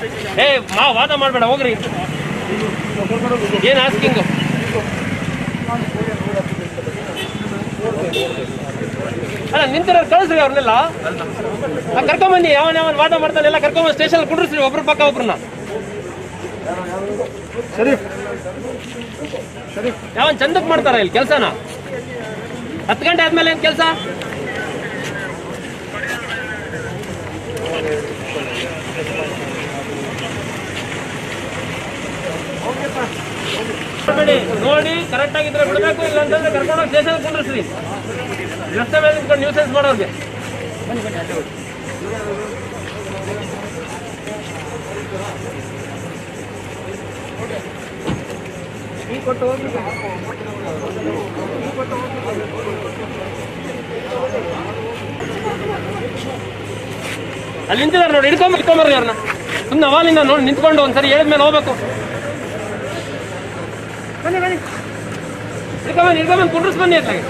ಏ ಮಾ ವಾದ ಮಾಡಬೇಡ ಹೋಗ್ರಿ ಏನು ಆಸ್ಕಿಂಗು ಅಲ್ಲ ನಿಂತಿರೋರು ಕಳಿಸ್ರಿ ಅವ್ರನ್ನೆಲ್ಲ ಆ, ಕರ್ಕೊಂಬನ್ನಿ ಯಾವನ್ ಯಾವನ್ ವಾದ ಮಾಡ್ತಾನೆ ಎಲ್ಲ ಕರ್ಕೊಂಬಂದು ಸ್ಟೇಷನ್ ಕುಂಡ್ರಿಸ್ರಿ ಒಬ್ರು ಪಕ್ಕ ಒಬ್ರನ್ನ ಯಾವನ್ ಚಂದಕ್ ಮಾಡ್ತಾರ ಇಲ್ಲಿ ಕೆಲಸನ ಹತ್ತು ಗಂಟೆ ಆದ್ಮೇಲೆ ಏನ್ ಕೆಲಸ ನೋಡಿ ನೋಡಿ ಕರೆಕ್ಟ್ ಆಗಿದ್ರೆ ಬಿಡಬೇಕು ಇಲ್ಲ ಅಂತಂದ್ರೆ ಕರ್ಕೊಂಡೋಗಿ ಸ್ಟೇಷನ್ ಕುಂಡ್ರಿಸ್ರಿ ರಸ್ತೆ ಮೇಲೆ ನಿಂತ್ಕೊಂಡು ನ್ಯೂಸೆನ್ಸ್ ಮಾಡೋರ್ಗೆ ಅಲ್ಲಿ ನಿಂತಿದ್ದಾರೆ ನೋಡಿ ಹಿಡ್ಕೊಂಬ ಹಿಡ್ಕೊಂಬರ್ರಿ ಅವ್ರನ್ನ ಸುಮ್ಮನೆ ಅವಾಲಿಂದ ನೋಡಿ ನಿಂತ್ಕೊಂಡು ಒಂದ್ಸರಿ ಹೇಳಿದ್ಮೇಲೆ ಹೋಗ್ಬೇಕು ಹಿಡ್ಕೊಂಬಂದು ಹಿಡ್ಕೊಂಬಂದು ಕುಂಡ್ರಿಸ್ ಬನ್ನಿ ಅತ್ಲಾಗೆ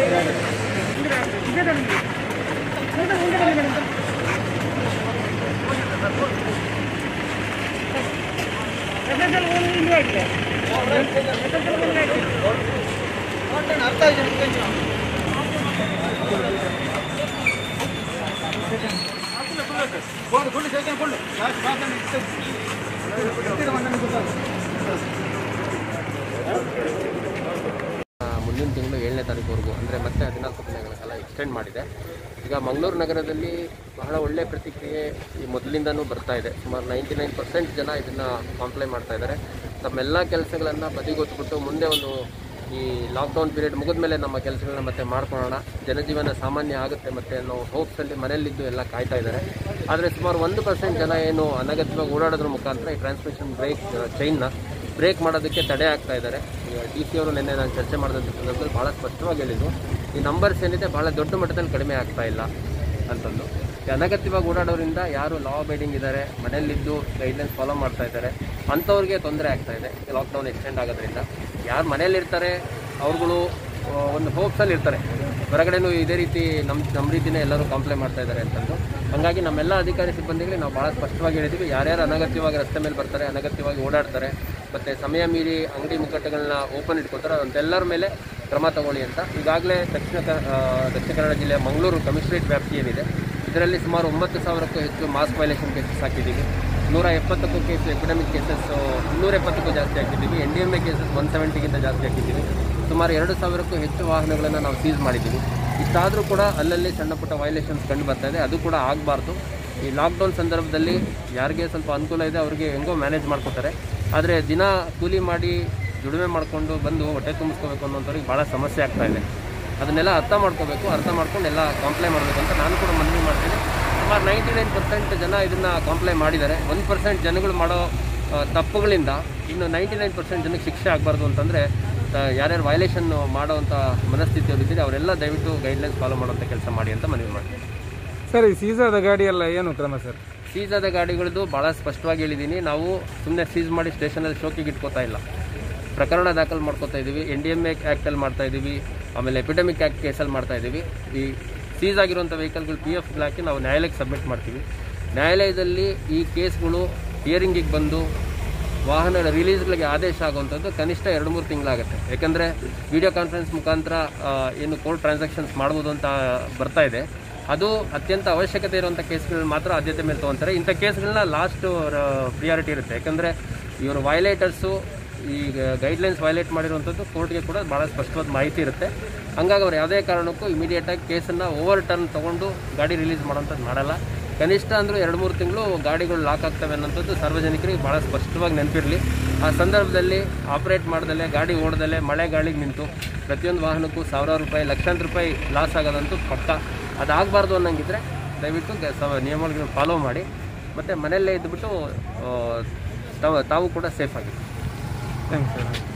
ಮುಂದಿನ ತಿಂಗಳು ಏಳನೇ ತಾರೀಕುವರೆಗೂ ಅಂದರೆ ಮತ್ತೆ ಹದಿನಾಲ್ಕು ದಿನಗಳ ಕಾಲ ಎಕ್ಸ್ಟೆಂಡ್ ಮಾಡಿದೆ ಈಗ ಮಂಗಳೂರು ನಗರದಲ್ಲಿ ಬಹಳ ಒಳ್ಳೆಯ ಪ್ರತಿಕ್ರಿಯೆ ಈ ಮೊದಲಿಂದನೂ ಬರ್ತಾ ಇದೆ ಸುಮಾರು ನೈಂಟಿ ನೈನ್ ಪರ್ಸೆಂಟ್ ಜನ ಇದನ್ನು ಕಾಂಪ್ಲೈ ಮಾಡ್ತಾ ಇದ್ದಾರೆ ತಮ್ಮೆಲ್ಲ ಕೆಲಸಗಳನ್ನು ಬದಿಗೊತ್ಬಿಟ್ಟು ಮುಂದೆ ಒಂದು ಈ ಲಾಕ್ಡೌನ್ ಪೀರಿಯಡ್ ಮುಗಿದ ಮೇಲೆ ನಮ್ಮ ಕೆಲಸಗಳನ್ನ ಮತ್ತೆ ಮಾಡ್ಕೊಳ್ಳೋಣ ಜನಜೀವನ ಸಾಮಾನ್ಯ ಆಗುತ್ತೆ ಮತ್ತೆ ಅನ್ನೋ ಹೋಪ್ಸಲ್ಲಿ ಮನೆಯಲ್ಲಿದ್ದು ಎಲ್ಲ ಕಾಯ್ತಾ ಇದ್ದಾರೆ ಆದರೆ ಸುಮಾರು ಒಂದು ಪರ್ಸೆಂಟ್ ಜನ ಏನು ಅನಗತ್ಯವಾಗಿ ಓಡಾಡೋದ್ರ ಮುಖಾಂತರ ಈ ಟ್ರಾನ್ಸ್ಮಿಷನ್ ಬ್ರೇಕ್ ಚೈನ್ನ ಬ್ರೇಕ್ ಮಾಡೋದಕ್ಕೆ ತಡೆ ಆಗ್ತಾ ಇದ್ದಾರೆ ಡಿ ಸಿ ಅವರು ನಿನ್ನೆ ನಾನು ಚರ್ಚೆ ಮಾಡಿದಂಥ ಸಂದರ್ಭದಲ್ಲಿ ಭಾಳ ಸ್ಪಷ್ಟವಾಗಿ ಹೇಳಿದ್ರು ಈ ನಂಬರ್ಸ್ ಏನಿದೆ ಭಾಳ ದೊಡ್ಡ ಮಟ್ಟದಲ್ಲಿ ಕಡಿಮೆ ಆಗ್ತಾ ಇಲ್ಲ ಅಂತಂದು ಈ ಅನಗತ್ಯವಾಗಿ ಓಡಾಡೋರಿಂದ ಯಾರು ಲಾ ಅಬೈಡಿಂಗ್ ಇದ್ದಾರೆ ಮನೆಯಲ್ಲಿದ್ದು ಗೈಡ್ಲೈನ್ಸ್ ಫಾಲೋ ಮಾಡ್ತಾ ಇದ್ದಾರೆ ಅಂಥವ್ರಿಗೆ ತೊಂದರೆ ಆಗ್ತಾ ಇದೆ ಲಾಕ್ಡೌನ್ ಎಕ್ಸ್ಟೆಂಡ್ ಆಗೋದ್ರಿಂದ ಯಾರು ಮನೆಯಲ್ಲಿರ್ತಾರೆ ಅವ್ರುಗಳು ಆ, ಒಂದು ಹೋಪ್ಸಲ್ಲಿ ಇರ್ತಾರೆ ಹೊರಗಡೆನೂ ಇದೇ ರೀತಿ ನಮ್ಮ ನಮ್ಮ ರೀತಿನೇ ಎಲ್ಲರೂ ಕಂಪ್ಲೇಂಟ್ ಮಾಡ್ತಾ ಇದ್ದಾರೆ ಅಂತಂದು ಹಾಗಾಗಿ ನಮ್ಮೆಲ್ಲ ಅಧಿಕಾರಿ ಸಿಬ್ಬಂದಿಗಳಿಗೆ ನಾವು ಭಾಳ ಸ್ಪಷ್ಟವಾಗಿ ಹೇಳಿದ್ದೀವಿ ಯಾರ್ಯಾರು ಅನಗತ್ಯವಾಗಿ ರಸ್ತೆ ಮೇಲೆ ಬರ್ತಾರೆ ಅನಗತ್ಯವಾಗಿ ಓಡಾಡ್ತಾರೆ ಮತ್ತು ಸಮಯ ಮೀರಿ ಅಂಗಡಿ ಮುಕ್ಕಟ್ಟುಗಳನ್ನ ಓಪನ್ ಇಟ್ಕೊತಾರೆ ಅಂತೆಲ್ಲರ ಮೇಲೆ ಕ್ರಮ ತಗೊಳ್ಳಿ ಅಂತ ಈಗಾಗಲೇ ದಕ್ಷಿಣ ಕ ಆ, ದಕ್ಷಿಣ ಕನ್ನಡ ಜಿಲ್ಲೆಯ ಮಂಗಳೂರು ಕಮಿಷನರೇಟ್ ವ್ಯಾಪ್ತಿ ಏನಿದೆ ಇದರಲ್ಲಿ ಸುಮಾರು ಒಂಬತ್ತು ಸಾವಿರಕ್ಕೂ ಹೆಚ್ಚು ಮಾಸ್ ವೈಲೇಷನ್ ಕೇಸಸ್ ಹಾಕಿದ್ದೀವಿ ನೂರ ಎಪ್ಪತ್ತಕ್ಕೂ ಕೇಸ್ ಎಪಿಡಮಿಕ್ ಕೇಸಸ್ ಇನ್ನೂರ ಎಪ್ಪತ್ತಕ್ಕೂ ಜಾಸ್ತಿ ಹಾಕಿದ್ದೀವಿ N D M A cases one ಸೆವೆಂಟಿಗಿಂತ ಜಾಸ್ತಿ ಹಾಕಿದ್ದೀವಿ ಸುಮಾರು ಎರಡು ಸಾವಿರಕ್ಕೂ ಹೆಚ್ಚು ವಾಹನಗಳನ್ನು ನಾವು ಸೀಸ್ ಮಾಡಿದ್ದೀವಿ ಇಷ್ಟಾದರೂ ಕೂಡ ಅಲ್ಲಲ್ಲಿ ಸಣ್ಣ ಪುಟ್ಟ ವೈಲೇಷನ್ಸ್ ಕಂಡು ಬರ್ತಾ ಇದೆ ಅದು ಕೂಡ ಆಗಬಾರ್ದು ಈ ಲಾಕ್ಡೌನ್ ಸಂದರ್ಭದಲ್ಲಿ ಯಾರಿಗೆ ಸ್ವಲ್ಪ ಅನುಕೂಲ ಇದೆ ಅವರಿಗೆ ಹೆಂಗೋ ಮ್ಯಾನೇಜ್ ಮಾಡ್ಕೋತಾರೆ ಆದರೆ ದಿನ ಕೂಲಿ ಮಾಡಿ ದುಡಿಮೆ ಮಾಡಿಕೊಂಡು ಬಂದು ಹೊಟ್ಟೆ ತುಂಬಿಸ್ಕೋಬೇಕು ಅನ್ನೋಂಥವ್ರಿಗೆ ಭಾಳ ಸಮಸ್ಯೆ ಆಗ್ತಾ ಇದೆ ಅದನ್ನೆಲ್ಲ ಅರ್ಥ ಮಾಡ್ಕೋಬೇಕು ಅರ್ಥ ಮಾಡ್ಕೊಂಡು ಎಲ್ಲ ಕಾಂಪ್ಲೈ ಮಾಡಬೇಕು ಅಂತ ನಾನು ಕೂಡ ಮನವಿ ಮಾಡ್ತೀನಿ ಸುಮಾರು ನೈಂಟಿ ನೈನ್ ಪರ್ಸೆಂಟ್ ಜನ ಇದನ್ನು ಕಾಂಪ್ಲೈ ಮಾಡಿದ್ದಾರೆ ಒಂದು ಪರ್ಸೆಂಟ್ ಜನಗಳು ಮಾಡೋ ಆ, ತಪ್ಪುಗಳಿಂದ ಇನ್ನು ನೈಂಟಿ ನೈನ್ ಪರ್ಸೆಂಟ್ ಜನಕ್ಕೆ ಶಿಕ್ಷೆ ಆಗಬಾರ್ದು ಅಂತಂದರೆ ಯಾರ್ಯಾರು ವೈಲೇಷನ್ ಮಾಡೋವಂಥ ಮನಸ್ಥಿತಿಯಲ್ಲಿದ್ದೀರಿ ಅವರೆಲ್ಲ ದಯವಿಟ್ಟು ಗೈಡ್ಲೈನ್ಸ್ ಫಾಲೋ ಮಾಡೋಂಥ ಕೆಲಸ ಮಾಡಿ ಅಂತ ಮನವಿ ಮಾಡ್ತೀನಿ ಸರ್ ಈ ಸೀಸಾದ ಗಾಡಿ ಎಲ್ಲ ಏನು ಕ್ರಮ ಸರ್ ಸೀಸ್ ಆದ ಗಾಡಿಗಳದ್ದು ಭಾಳ ಸ್ಪಷ್ಟವಾಗಿ ಹೇಳಿದ್ದೀನಿ ನಾವು ಸುಮ್ಮನೆ ಸೀಸ್ ಮಾಡಿ ಸ್ಟೇಷನಲ್ಲಿ ಶೋಕಿಗೆ ಇಟ್ಕೋತಾ ಇಲ್ಲ ಪ್ರಕರಣ ದಾಖಲು ಮಾಡ್ಕೋತಾ ಇದ್ದೀವಿ ಎನ್ ಡಿ ಎಮ್ ಎ ಆ್ಯಕ್ಟಲ್ಲಿ ಮಾಡ್ತಾ ಇದ್ದೀವಿ ಆಮೇಲೆ ಎಪಿಡೆಮಿಕ್ ಆ್ಯಕ್ಟ್ ಕೇಸಲ್ಲಿ ಮಾಡ್ತಾ ಇದ್ದೀವಿ ಈ ಸೀಸ್ ಆಗಿರುವಂಥ ವೆಹಿಕಲ್ಗಳು ಪಿ ಎಫ್ ಹಾಕಿ ನಾವು ನ್ಯಾಯಾಲಯಕ್ಕೆ ಸಬ್ಮಿಟ್ ಮಾಡ್ತೀವಿ ನ್ಯಾಯಾಲಯದಲ್ಲಿ ಈ ಕೇಸ್ಗಳು ಹಿಯರಿಂಗಿಗೆ ಬಂದು ವಾಹನ ರಿಲೀಸ್ಗಳಿಗೆ ಆದೇಶ ಆಗುವಂಥದ್ದು ಕನಿಷ್ಠ ಎರಡು ಮೂರು ತಿಂಗಳಾಗುತ್ತೆ ಯಾಕಂದರೆ ವಿಡಿಯೋ ಕಾನ್ಫರೆನ್ಸ್ ಮುಖಾಂತರ ಆ, ಏನು ಕೋರ್ಟ್ ಟ್ರಾನ್ಸಾಕ್ಷನ್ಸ್ ಮಾಡ್ಬೋದು ಅಂತ ಬರ್ತಾ ಇದೆ ಅದು ಅತ್ಯಂತ ಅವಶ್ಯಕತೆ ಇರುವಂಥ ಕೇಸ್ಗಳನ್ನ ಮಾತ್ರ ಆದ್ಯತೆ ಮೇಲೆ ತೊಗೊತಾರೆ ಇಂಥ ಕೇಸ್ಗಳನ್ನ ಲಾಸ್ಟ್ ಪ್ರಿಯಾರಿಟಿ ಇರುತ್ತೆ ಯಾಕಂದರೆ ಇವರು ವೈಲೇಟರ್ಸು ಈ ಗೈಡ್ಲೈನ್ಸ್ ವೈಲೇಟ್ ಮಾಡಿರುವಂಥದ್ದು ಕೋರ್ಟ್ಗೆ ಕೂಡ ಭಾಳ ಸ್ಪಷ್ಟವಾದ ಮಾಹಿತಿ ಇರುತ್ತೆ ಹಂಗಾಗಿ ಅವ್ರು ಯಾವುದೇ ಕಾರಣಕ್ಕೂ ಇಮಿಡಿಯೇಟಾಗಿ ಕೇಸನ್ನು ಓವರ್ ಟರ್ನ್ ತೊಗೊಂಡು ಗಾಡಿ ರಿಲೀಸ್ ಮಾಡೋಂಥದ್ದು ಮಾಡಲ್ಲ ಕನಿಷ್ಠ ಅಂದರೂ ಎರಡು ಮೂರು ತಿಂಗಳು ಗಾಡಿಗಳು ಲಾಕ್ ಆಗ್ತವೆ ಅನ್ನೋಂಥದ್ದು ಸಾರ್ವಜನಿಕರಿಗೆ ಭಾಳ ಸ್ಪಷ್ಟವಾಗಿ ನೆನಪಿರಲಿ ಆ ಸಂದರ್ಭದಲ್ಲಿ ಆಪ್ರೇಟ್ ಮಾಡ್ದಲೆ ಗಾಡಿ ಓಡ್ದಲೆ ಮಳೆ ಗಾಳಿಗೆ ನಿಂತು ಪ್ರತಿಯೊಂದು ವಾಹನಕ್ಕೂ ಸಾವಿರಾರು ರೂಪಾಯಿ ಲಕ್ಷಾಂತರ ರೂಪಾಯಿ ಲಾಸ್ ಆಗೋದಂತೂ ಪಕ್ಕ ಅದಾಗಬಾರ್ದು ಅನ್ನಂಗಿದ್ರೆ ದಯವಿಟ್ಟು ಗ- ಸ- ನಿಯಮಗಳನ್ನು ಫಾಲೋ ಮಾಡಿ ಮತ್ತು ಮನೆಯಲ್ಲೇ ಇದ್ದುಬಿಟ್ಟು ಆ, ತಾವು ತಾವು ಕೂಡ ಸೇಫ್ ಆಗಿ ಥ್ಯಾಂಕ್ಸ್ ಸರ್